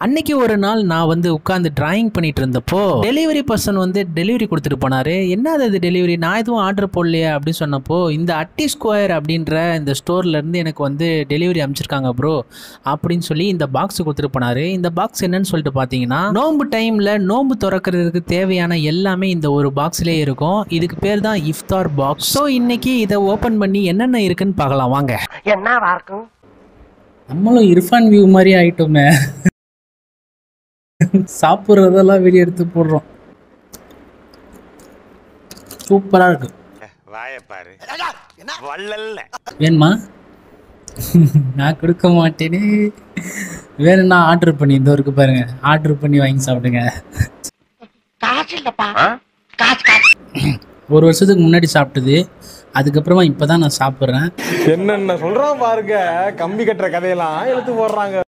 அன்னைக்கு ஒரு நாள் நான் வந்து உட்காந்து டிராயிங் பண்ணிட்டு இருந்தப்போ டெலிவரி பர்சன் வந்து டெலிவரி கொடுத்துட்டு போனாரு என்னது அது டெலிவரி நான் எதுவும் ஆர்டர் போடலையே அப்படின்னு சொன்னப்போ இந்த அட்டி ஸ்கொயர் அப்படின்ற இந்த ஸ்டோர்ல இருந்து எனக்கு வந்து டெலிவரி அமைச்சிருக்காங்க ப்ரோ அப்படின்னு சொல்லி இந்த பாக்ஸ் கொடுத்துட்டு போனாரு இந்த பாக்ஸ் என்னன்னு சொல்லிட்டு பார்த்தீங்கன்னா நோம்பு டைம்ல நோம்பு திறக்கிறதுக்கு தேவையான எல்லாமே இந்த ஒரு பாக்ஸ்லேயே இருக்கும் இதுக்கு பேர் தான் இஃப்தார் பாக்ஸ் ஸோ இன்னைக்கு இதை ஓப்பன் பண்ணி என்னென்ன இருக்குன்னு பார்க்கலாம் வாங்க என்னவா இருக்கும் நம்மளும் இர்ஃபான் வியூ மாதிரி ஆயிட்டோமே சாப்பிட்றதெல்லாம் வெளியே எடுத்து போடுறோம் சூப்பரா இருக்கு வாய பாரு வள்ளல்ல வேணுமா நான் கொடுக்க மாட்டேனே வேணும்னா ஆர்டர் பண்ணி இந்த இருக்கு பாருங்க ஆர்டர் பண்ணி வாங்கி சாப்பிடுங்க காசு இல்லப்பா காசு காசு ஒரு வருஷத்துக்கு முன்னாடி சாப்பிட்டது அதுக்கப்புறமா இப்பதான் நான் சாப்பிட்றேன் என்னென்ன சொல்றான் பாருங்க கம்பி கட்டுற கதையெல்லாம் எடுத்து போடுறாங்க